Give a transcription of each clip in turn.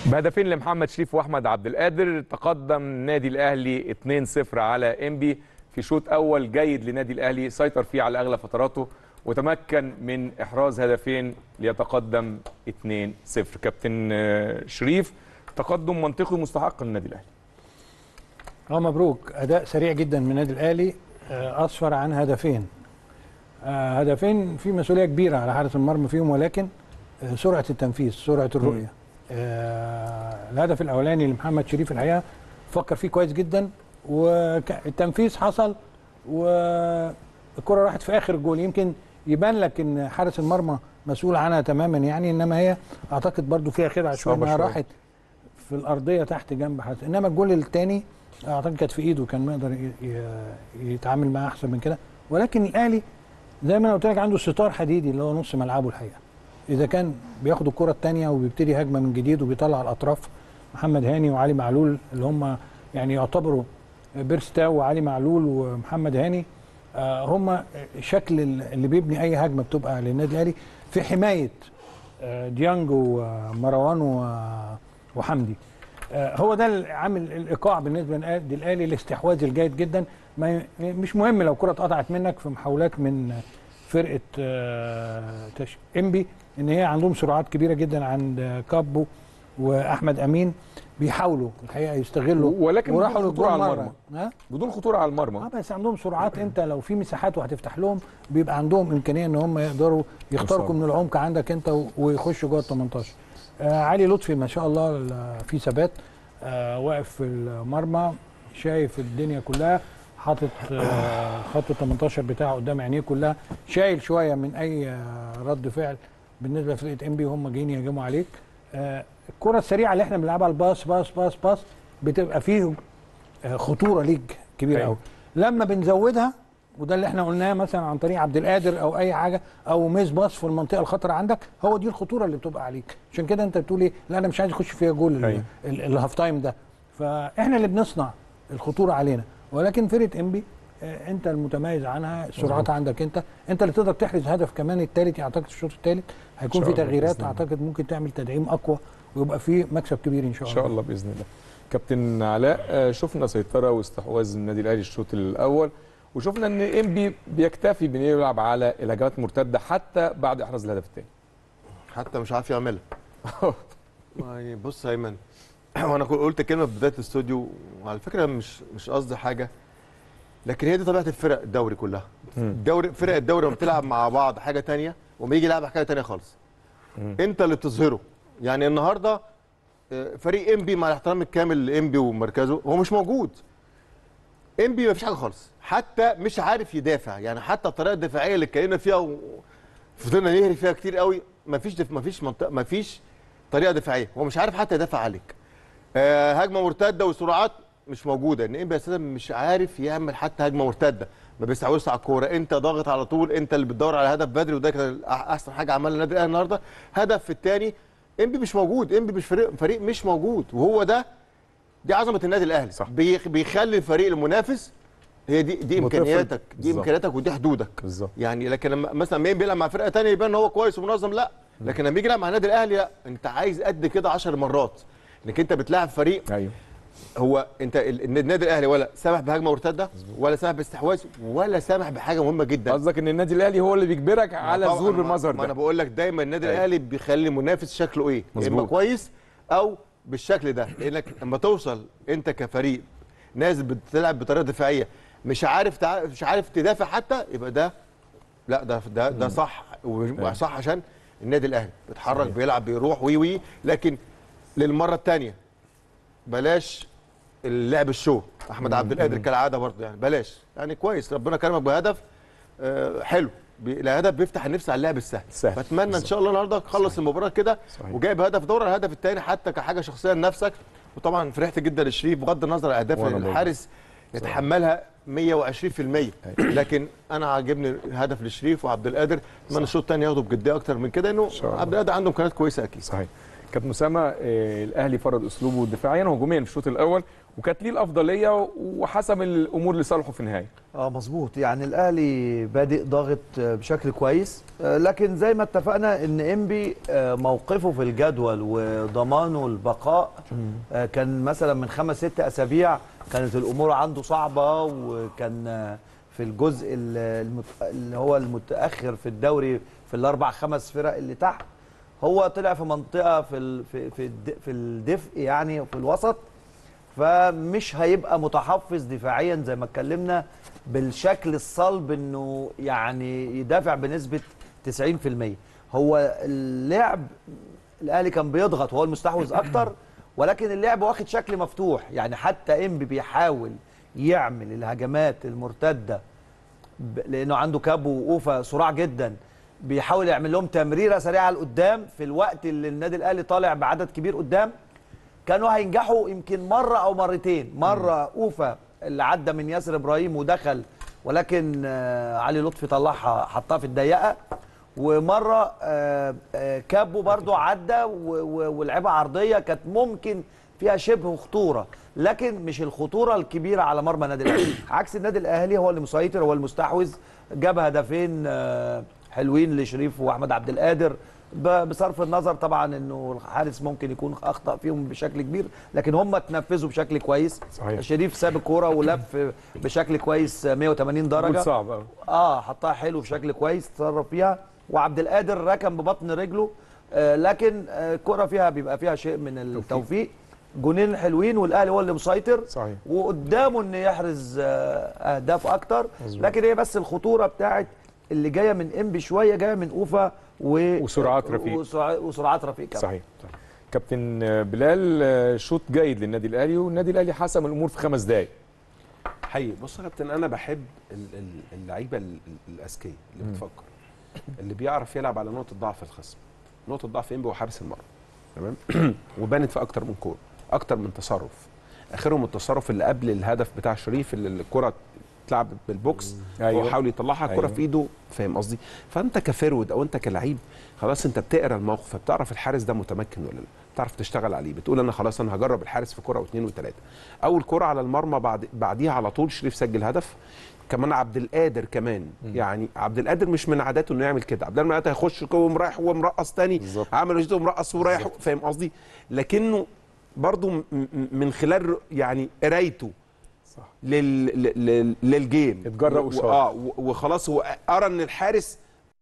بهدفين لمحمد شريف واحمد عبد القادر تقدم النادي الاهلي 2-0 على انبي في شوط اول جيد لنادي الاهلي سيطر فيه على اغلب فتراته وتمكن من احراز هدفين ليتقدم 2-0 كابتن آه، شريف تقدم منطقي مستحق للنادي الاهلي اه مبروك اداء سريع جدا من النادي الاهلي آه، اسفر عن هدفين آه، هدفين في مسؤوليه كبيره على حارس المرمى فيهم ولكن آه، سرعه التنفيذ سرعه الرؤيه آه، الهدف الاولاني لمحمد شريف الحقيقه فكر فيه كويس جدا والتنفيذ حصل والكره راحت في اخر الجول يمكن يبان لك ان حارس المرمى مسؤول عنها تماما يعني انما هي اعتقد برضو فيها خدعه شويه صعبة انها شوية. راحت في الارضيه تحت جنب حارس انما الجول الثاني اعتقد كانت في ايده كان يقدر ي- ي- يتعامل معاه احسن من كده ولكن الاهلي زي ما انا قلت لك عنده ستار حديدي اللي هو نص ملعبه الحقيقه اذا كان بياخد الكره الثانيه وبيبتدي هجمه من جديد وبيطلع على الاطراف محمد هاني وعلي معلول اللي هم يعني يعتبروا بيرستاو وعلي معلول ومحمد هاني آه، هم شكل اللي بيبني اي هجمه بتبقى للنادي الاهلي في حمايه آه، ديانج ومروان و- وحمدي آه، هو ده العامل الايقاع بالنسبه للنادي الاهلي الاستحواذ الجيد جدا ما ي- مش مهم لو كره اتقطعت منك في محاولات من فرقه آه، تش- انبي ان هي عندهم سرعات كبيره جدا عند كابو واحمد امين بيحاولوا الحقيقه يستغلوا ولكن وراحوا بدون للجول خطوره على مرة. المرمى ها بدون خطوره على اه المرمى بس عندهم سرعات انت لو في مساحات وهتفتح لهم بيبقى عندهم امكانيه ان هم يقدروا يخترقوا يوصلوا. من العمق عندك انت و- ويخشوا جوه ال 18 آه علي لطفي ما شاء الله ال- في ثبات آه واقف في المرمى شايف الدنيا كلها حاطط آه خط ال 18 بتاعه قدام عينيه كلها شايل شويه من اي آه رد فعل بالنسبه لفرقه انبي وهم جايين يهجموا عليك آه الكره السريعه اللي احنا بنلعبها الباص باص باص باص بتبقى فيه آه، خطوره ليك كبيره أيوة. قوي لما بنزودها وده اللي احنا قلناه مثلا عن طريق عبد القادر او اي حاجه او ميس باص في المنطقه الخطره عندك هو دي الخطوره اللي بتبقى عليك عشان كده انت بتقول ايه لا انا مش عايز اخش فيها جول ال- أيوة. ال- الهاف تايم ده فاحنا اللي بنصنع الخطوره علينا ولكن فرقه انبي آه، انت المتميز عنها السرعات عندك انت انت اللي تقدر تحرز هدف كمان الثالث اعتقد الشوط الثالث هيكون إن في شاء الله تغييرات بإذن الله. اعتقد ممكن تعمل تدعيم اقوى ويبقى في مكسب كبير ان شاء ان الله شاء الله باذن الله كابتن علاء آه، شفنا سيطره واستحواذ النادي الاهلي الشوط الاول وشفنا ان انبي بيكتفي بانه يلعب على الهجمات المرتده حتى بعد احراز الهدف الثاني حتى مش عارف يعملها يعني بص يا ايمن وانا كل- قلت كلمه في بدايه الاستوديو وعلى فكره مش مش قصدي حاجه لكن هي دي طبيعه الفرق الدوري كلها الدوري فرق الدوري لما بتلعب مع بعض حاجه تانية وما يجي يلعب حاجه تانية خالص انت اللي بتظهره يعني النهارده آه، فريق انبي مع الاحترام الكامل لانبي ومركزه هو مش موجود انبي ما فيش حاجه خالص حتى مش عارف يدافع يعني حتى الطريقه الدفاعيه اللي اتكلمنا فيها وفضلنا نهري فيها كتير قوي ما فيش دف... ما فيش منطقه ما فيش طريقه دفاعيه هو مش عارف حتى يدافع عليك آه هجمه مرتده وسرعات مش موجوده ان انبي اساسا مش عارف يعمل حتى هجمه مرتده ما بيستحوذش على الكوره انت ضاغط على طول انت اللي بتدور على هدف بدري وده كان أح- احسن حاجه عملها النادي الاهلي النهارده هدف في الثاني انبي مش موجود انبي مش فريق فريق مش موجود وهو ده دي عظمه النادي الاهلي صح. بيخ- بيخلي الفريق المنافس هي دي دي متفق. امكانياتك دي بالظبط. امكانياتك ودي حدودك بالظبط يعني لكن لما مثلا مين بيلعب مع فرقه ثانيه يبان ان هو كويس ومنظم لا لكن لما يجي يلعب مع النادي الاهلي لا انت عايز قد كده 10 مرات انك انت بتلاعب فريق ايوه هو انت ال- النادي الاهلي ولا سامح بهجمه مرتده ولا سامح باستحواذ ولا سامح بحاجه مهمه جدا قصدك ان النادي الاهلي هو اللي بيجبرك على طبعاً الظهور ما- بالمظهر ما انا ده بقول لك دايما النادي أيوة. الاهلي بيخلي المنافس شكله ايه يا اما مظبوط. كويس او بالشكل ده لانك لما توصل انت كفريق نازل بتلعب بطريقه دفاعيه مش عارف تع... مش عارف تدافع حتى يبقى ده لا ده ده ده صح وصح عشان النادي الاهلي بيتحرك صحيح. بيلعب بيروح وي وي لكن للمره الثانيه بلاش اللعب الشو احمد عبد القادر كالعاده برضه يعني بلاش يعني كويس ربنا كرمك بهدف آه، حلو بي- الهدف بيفتح النفس على اللعب السهل سهل. فاتمنى ان بالظبط. شاء الله النهارده تخلص المباراه كده صحيح. وجايب هدف دور على الهدف الثاني حتى كحاجه شخصيه لنفسك وطبعا فرحت جدا لشريف بغض النظر عن اهداف وأنا برضه. الحارس يتحملها 120% لكن انا عاجبني هدف لشريف وعبد القادر اتمنى الشوط الثاني ياخده بجديه اكتر من كده انه شاء الله. عبد القادر عنده امكانيات كويسه اكيد صحيح كابتن اسامه آه، الاهلي فرض اسلوبه دفاعيا وهجوميا في الشوط الاول وكانت ليه الافضليه وحسم الامور لصالحه في النهايه اه مظبوط يعني الاهلي بادئ ضاغط آه، بشكل كويس آه، لكن زي ما اتفقنا ان انبي آه، موقفه في الجدول وضمانه البقاء آه، كان مثلا من خمس ست اسابيع كانت الامور عنده صعبه وكان آه، في الجزء ال- المت... اللي هو المتاخر في الدوري في الاربع خمس فرق اللي تحت هو طلع في منطقه في ال... في في, الد... في الدفء يعني في الوسط فمش هيبقى متحفظ دفاعيا زي ما اتكلمنا بالشكل الصلب انه يعني يدافع بنسبه 90% هو اللعب الاهلي كان بيضغط وهو المستحوذ اكتر ولكن اللعب واخد شكل مفتوح يعني حتى انبي بيحاول يعمل الهجمات المرتده ب- لانه عنده كابو واوفا صراع جدا بيحاول يعمل لهم تمريره سريعه لقدام في الوقت اللي النادي الاهلي طالع بعدد كبير قدام كانوا هينجحوا يمكن مره او مرتين مره اوفا اللي عدى من ياسر ابراهيم ودخل ولكن آه، علي لطفي طلعها حطها في الضيقه ومره آه، آه، كابو برضو عدى و- و- ولعبها عرضيه كانت ممكن فيها شبه خطوره لكن مش الخطوره الكبيره على مرمى النادي الاهلي عكس النادي الاهلي هو اللي مسيطر هو المستحوذ جاب هدفين آه، حلوين لشريف واحمد عبد القادر ب- بصرف النظر طبعا انه الحارس ممكن يكون اخطا فيهم بشكل كبير لكن هم تنفذوا بشكل كويس صحيح. شريف ساب الكوره ولف بشكل كويس 180 درجه مجهود صعب قوي اه حطها حلو بشكل كويس تصرف فيها وعبد القادر ركن ببطن رجله آه لكن آه، الكره فيها بيبقى فيها شيء من التوفيق جونين حلوين والاهلي هو اللي مسيطر صحيح. وقدامه انه يحرز آه، اهداف اكتر مظبوط. لكن هي بس الخطوره بتاعت اللي جايه من انبي شويه جايه من اوفا و وسرعات رفيق. وسرع- وسرعات رفيق كمان صحيح صحيح. كابتن بلال آه، شوط جيد للنادي الاهلي والنادي الاهلي حسم الامور في خمس دقائق حقيقي بص يا كابتن انا بحب ال- ال- اللعيبه ال- ال- الاذكياء اللي بتفكر اللي بيعرف يلعب على نقطه ضعف الخصم نقطه ضعف انبي هو حارس المرمى تمام وبانت في اكتر من كوره اكتر من تصرف اخرهم التصرف اللي قبل الهدف بتاع شريف اللي الكره اتلعب بالبوكس أيوة. هو حاول يطلعها الكره أيوة. في ايده فاهم قصدي فانت كفرود او انت كلعيب خلاص انت بتقرا الموقف فبتعرف الحارس ده متمكن ولا لا بتعرف تشتغل عليه بتقول انا خلاص انا هجرب الحارس في كره واثنين وثلاثه اول كره على المرمى بعد بعديها على طول شريف سجل هدف كمان عبد القادر كمان يعني عبد القادر مش من عاداته انه يعمل كده عبد القادر من عادته هيخش جوه رايح ومرقص تاني بالظبط. عمل وجهته ومرقص ورايح فاهم قصدي لكنه برضو م- م- من خلال يعني قرايته صح لل... لل... للجيم اتجرأ و- وشاط. اه و- وخلاص هو ارى ان الحارس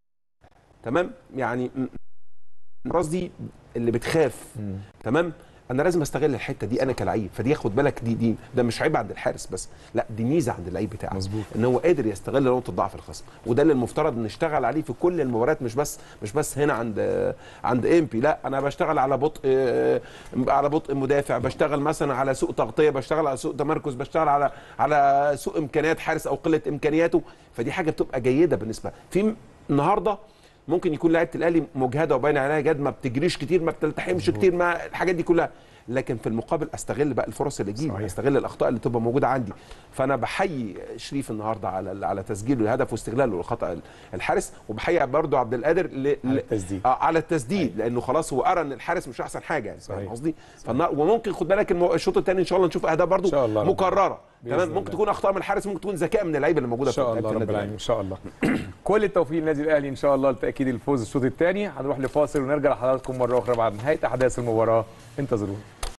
تمام يعني م- الراس دي اللي بتخاف تمام انا لازم استغل الحته دي انا كلعيب فدي خد بالك دي دي ده مش عيب عند الحارس بس لا دي ميزه عند اللعيب بتاعك مظبوط. ان هو قادر يستغل نقطه ضعف الخصم وده اللي المفترض نشتغل عليه في كل المباريات مش بس مش بس هنا عند عند امبي لا انا بشتغل على بطء على بطء مدافع بشتغل مثلا على سوء تغطيه بشتغل على سوء تمركز بشتغل على على سوء امكانيات حارس او قله امكانياته فدي حاجه بتبقى جيده بالنسبه في النهارده ممكن يكون لعيبه الاهلي مجهده وباين عليها جد ما بتجريش كتير ما بتلتحمش كتير مع الحاجات دي كلها لكن في المقابل استغل بقى الفرص اللي تجيلي صحيح. استغل الاخطاء اللي تبقى موجوده عندي فانا بحيي شريف النهارده على على تسجيله الهدف واستغلاله لخطا الحارس وبحيي برضو عبد القادر ل... على ل- التسديد. آه على التسديد لانه خلاص هو ارى ان الحارس مش احسن حاجه يعني فاهم صحيح. قصدي فالنا- وممكن خد بالك المو- الشوط الثاني ان شاء الله نشوف اهداف برضو إن شاء الله رب مكرره بإذن تمام الله. ممكن تكون اخطاء من الحارس ممكن تكون ذكاء من اللعيبه اللي موجوده ان شاء في الله في رب النادي العالمين ان شاء الله كل التوفيق للنادي الاهلي ان شاء الله لتاكيد الفوز الشوط الثاني هنروح لفاصل ونرجع لحضراتكم مره اخرى بعد نهايه احداث المباراه انتظرونا